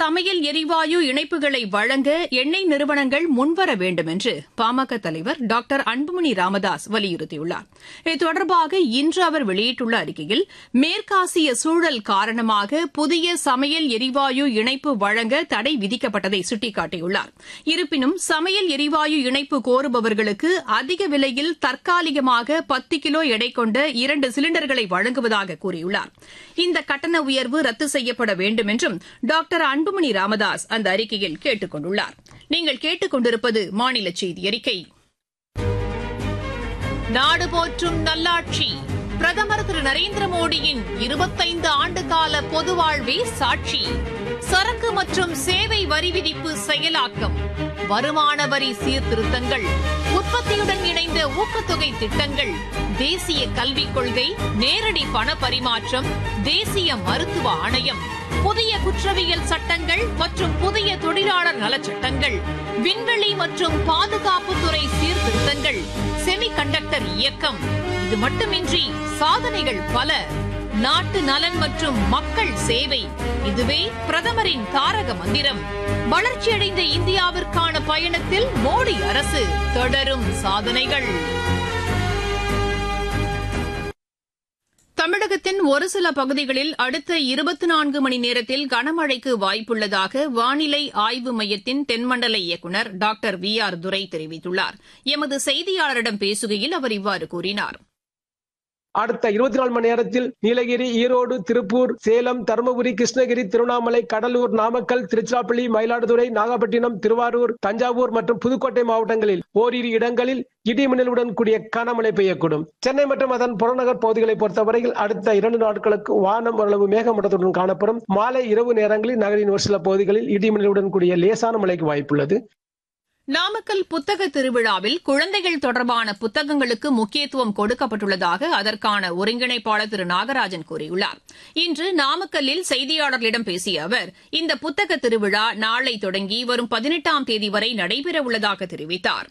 சமையல் எரிவாயு இணைப்புகளை வழங்க எண்ணெய் நிறுவனங்கள் முன்வர வேண்டும் என்று பாமக தலைவர் டாக்டர் அன்புமணி ராமதாஸ் வலியுறுத்தியுள்ளார் இது தொடர்பாக இன்று அவர் வெளியிட்டுள்ள அறிக்கையில் மேற்காசிய சூழல் காரணமாக புதிய சமையல் எரிவாயு இணைப்பு வழங்க தடை விதிக்கப்பட்டதை சுட்டிக்காட்டியுள்ளார் இருப்பினும் சமையல் எரிவாயு இணைப்பு கோருபவர்களுக்கு அதிக விலையில் தற்காலிகமாக பத்து கிலோ எடை கொண்ட இரண்டு சிலிண்டர்களை வழங்குவதாக கூறியுள்ளார் இந்த கட்டண உயர்வு ரத்து செய்யப்பட வேண்டும் என்றும் டாக்டர் அன்புமணி ராமதாஸ் அந்த அறிக்கையில் கேட்டுக் கொண்டுள்ளார் நீங்கள் கேட்டுக் கொண்டிருப்பது மாநில செய்தி அறிக்கை நாடு போற்றும் நல்லாட்சி பிரதமர் திரு நரேந்திர மோடியின் இருபத்தைந்து ஆண்டுகால பொது வாழ்வே சாட்சி சரக்கு மற்றும் சேவை வரி விதிப்பு செயலாக்கம் வருமான வரி சீர்திருத்தங்கள் உற்பத்தியுடன் இணைந்த ஊக்கத்தொகை திட்டங்கள் தேசிய கல்விக் கொள்கை நேரடி பண பரிமாற்றம் தேசிய மருத்துவ ஆணையம் புதிய குற்றவியல் சட்டங்கள் மற்றும் புதிய தொழிலாளர் நலச்சட்டங்கள் விண்வெளி மற்றும் பாதுகாப்புத்துறை சீர்திருத்தங்கள் செமி கண்டக்டர் இயக்கம் இது மட்டுமின்றி சாதனைகள் பல நாட்டு நலன் மற்றும் மக்கள் சேவை இதுவே பிரதமரின் தாரக மந்திரம் வளர்ச்சியடைந்த இந்தியாவிற்கான பயணத்தில் மோடி அரசு தொடரும் சாதனைகள் தமிழகத்தின் ஒரு சில பகுதிகளில் அடுத்த இருபத்தி நான்கு மணி நேரத்தில் கனமழைக்கு வாய்ப்புள்ளதாக வானிலை ஆய்வு மையத்தின் தென்மண்டல இயக்குநர் டாக்டர் வி ஆர் துரை தெரிவித்துள்ளார் எமது செய்தியாளரிடம் பேசுகையில் அவர் இவ்வாறு கூறினார் அடுத்த இருபத்தி நாலு மணி நேரத்தில் நீலகிரி ஈரோடு திருப்பூர் சேலம் தருமபுரி கிருஷ்ணகிரி திருவண்ணாமலை கடலூர் நாமக்கல் திருச்சிராப்பள்ளி மயிலாடுதுறை நாகப்பட்டினம் திருவாரூர் தஞ்சாவூர் மற்றும் புதுக்கோட்டை மாவட்டங்களில் ஓரிரு இடங்களில் இடி மின்னலுடன் கூடிய கனமழை பெய்யக்கூடும் சென்னை மற்றும் அதன் புறநகர் பகுதிகளை பொறுத்தவரையில் அடுத்த இரண்டு நாட்களுக்கு வானம் ஓரளவு மேகமூட்டத்துடன் காணப்படும் மாலை இரவு நேரங்களில் நகரின் ஒரு சில பகுதிகளில் இடி மின்னலுடன் கூடிய லேசான மழைக்கு வாய்ப்புள்ளது நாமக்கல் புத்தக திருவிழாவில் குழந்தைகள் தொடர்பான புத்தகங்களுக்கு முக்கியத்துவம் கொடுக்கப்பட்டுள்ளதாக அதற்கான ஒருங்கிணைப்பாளர் திரு நாகராஜன் கூறியுள்ளார் இன்று நாமக்கல்லில் செய்தியாளர்களிடம் பேசிய அவர் இந்த புத்தக திருவிழா நாளை தொடங்கி வரும் பதினெட்டாம் தேதி வரை நடைபெறவுள்ளதாக தெரிவித்தார்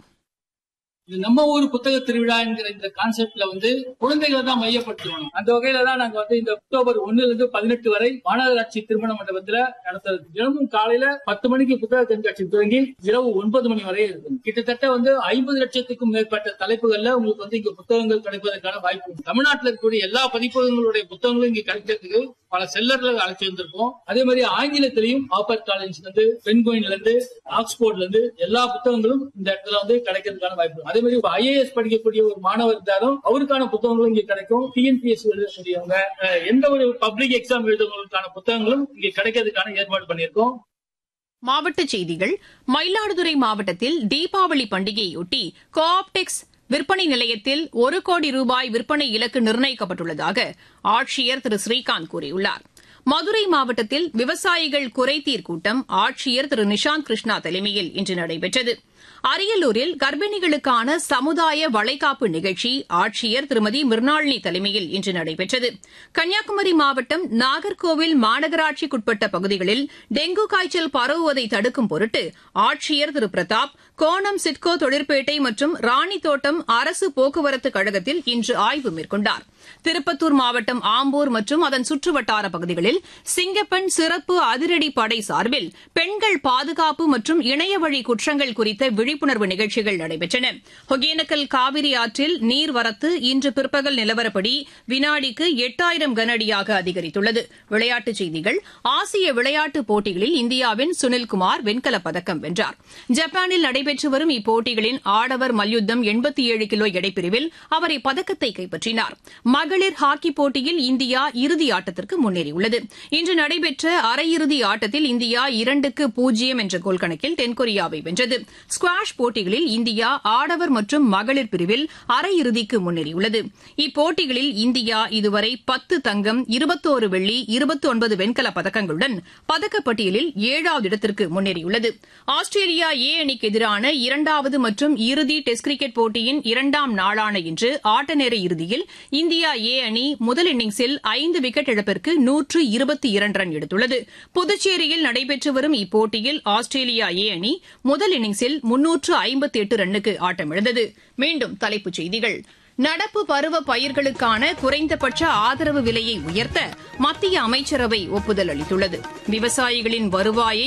இது நம்ம ஊர் புத்தக திருவிழா என்கிற இந்த கான்செப்ட்ல வந்து குழந்தைகளை தான் மையப்படுத்தணும் அந்த வகையில தான் நாங்க வந்து இந்த அக்டோபர் ஒண்ணுல இருந்து பதினெட்டு வரை மாநகராட்சி திருமண மண்டபத்துல நடத்துறது தினமும் காலையில பத்து மணிக்கு புத்தக கண்காட்சி தொடங்கி இரவு ஒன்பது மணி வரை இருக்கும் கிட்டத்தட்ட வந்து ஐம்பது லட்சத்துக்கும் மேற்பட்ட தலைப்புகள்ல உங்களுக்கு வந்து இங்க புத்தகங்கள் கிடைப்பதற்கான வாய்ப்பு உண்டு. தமிழ்நாட்டில் இருக்கக்கூடிய எல்லா பதிப்பகங்களுடைய புத்தகங்களும் இங்க கிடைக்கிறதுக்கு பல செல்லர்களை அழைச்சி வந்திருக்கோம் அதே மாதிரி ஆங்கிலத்திலையும் ஆப்பர் காலேஜ்ல இருந்து பென்கோயின்ல இருந்து ஆக்ஸ்போர்ட்ல இருந்து எல்லா புத்தகங்களும் இந்த இடத்துல வந்து கிடைக்கிறதுக்கான வாய்ப்பு இருக்கு. அதே மாதிரி ஐஏஎஸ் படிக்கக்கூடிய ஒரு மாணவர் இருந்தாலும் அவருக்கான புத்தகங்களும் இங்க கிடைக்கும் டிஎன்பிஎஸ்சி எழுதக்கூடியவங்க அஹ், எந்த ஒரு பப்ளிக் எக்ஸாம் எழுதுவதற்கான புத்தகங்களும் இங்க கிடைக்கிறதுக்கான ஏற்பாடு பண்ணியிருக்கோம் மாவட்டச் செய்திகள் மயிலாடுதுறை மாவட்டத்தில் தீபாவளி பண்டிகையொட்டி கோஆப்டெக்ஸ் விற்பனை நிலையத்தில் ஒரு கோடி ரூபாய் விற்பனை இலக்கு நிர்ணயிக்கப்பட்டுள்ளதாக ஆட்சியர் திரு ஸ்ரீகாந்த் கூறியுள்ளார் மதுரை மாவட்டத்தில் விவசாயிகள் குறைதீர் கூட்டம் ஆட்சியர் திரு நிஷாந்த் கிருஷ்ணா தலைமையில் இன்று நடைபெற்றது அரியலூரில் கர்ப்பிணிகளுக்கான சமுதாய வளைகாப்பு நிகழ்ச்சி ஆட்சியர் திருமதி மிர்னாளினி தலைமையில் இன்று நடைபெற்றது கன்னியாகுமரி மாவட்டம் நாகர்கோவில் மாநகராட்சிக்குட்பட்ட பகுதிகளில் டெங்கு காய்ச்சல் பரவுவதை தடுக்கும் பொருட்டு ஆட்சியர் திரு பிரதாப் கோணம் சிட்கோ தொழிற்பேட்டை மற்றும் ராணித்தோட்டம் அரசு போக்குவரத்து கழகத்தில் இன்று ஆய்வு மேற்கொண்டார் திருப்பத்தூர் மாவட்டம் ஆம்பூர் மற்றும் அதன் சுற்றுவட்டார பகுதிகளில் சிங்கப்பெண் சிறப்பு அதிரடி படை சார்பில் பெண்கள் பாதுகாப்பு மற்றும் இணையவழி குற்றங்கள் குறித்த விழிப்புணர்வு நிகழ்ச்சிகள் நடைபெற்றன ஒகேனக்கல் காவிரி ஆற்றில் நீர்வரத்து இன்று பிற்பகல் நிலவரப்படி வினாடிக்கு எட்டாயிரம் கனஅடியாக அதிகரித்துள்ளது விளையாட்டுச் செய்திகள் ஆசிய விளையாட்டுப் போட்டிகளில் இந்தியாவின் சுனில்குமார் வெண்கலப் பதக்கம் வென்றார் ஜப்பானில் நடைபெற்று வரும் இப்போட்டிகளின் ஆடவர் மல்யுத்தம் எண்பத்தி ஏழு கிலோ எடைப்பிரிவில் அவர் இப்பதக்கத்தை கைப்பற்றினார் மகளிர் ஹாக்கி போட்டியில் இந்தியா இறுதி ஆட்டத்திற்கு முன்னேறியுள்ளது இன்று நடைபெற்ற அரையிறுதி ஆட்டத்தில் இந்தியா இரண்டுக்கு பூஜ்ஜியம் என்ற கோல் கணக்கில் தென்கொரியாவை வென்றது ஸ்குவாஷ் போட்டிகளில் இந்தியா ஆடவர் மற்றும் மகளிர் பிரிவில் அரையிறுதிக்கு முன்னேறியுள்ளது இப்போட்டிகளில் இந்தியா இதுவரை பத்து தங்கம் இருபத்தோரு வெள்ளி இருபத்தி ஒன்பது வெண்கலப் பதக்கங்களுடன் பதக்கப்பட்டியலில் ஏழாவது இடத்திற்கு முன்னேறியுள்ளது ஆஸ்திரேலியா ஏ அணிக்கு எதிரான இரண்டாவது மற்றும் இறுதி டெஸ்ட் கிரிக்கெட் போட்டியின் இரண்டாம் நாளான இன்று ஆட்டநேர இறுதியில் இந்தியா ஏ அணி முதல் இன்னிங்ஸில் ஐந்து விக்கெட் இழப்பிற்கு நூற்று இருபத்தி இரண்டு ரன் எடுத்துள்ளது புதுச்சேரியில் நடைபெற்று வரும் இப்போட்டியில் ஆஸ்திரேலியா ஏ அணி முதல் இன்னிங்ஸில் முன்னூற்று ஐம்பத்தி எட்டு ரன்னுக்கு ஆட்டமிழந்தது மீண்டும் தலைப்புச் செய்திகள் நடப்பு பருவ பயிர்களுக்கான குறைந்தபட்ச ஆதரவு விலையை உயர்த்த மத்திய அமைச்சரவை ஒப்புதல் அளித்துள்ளது விவசாயிகளின் வருவாயை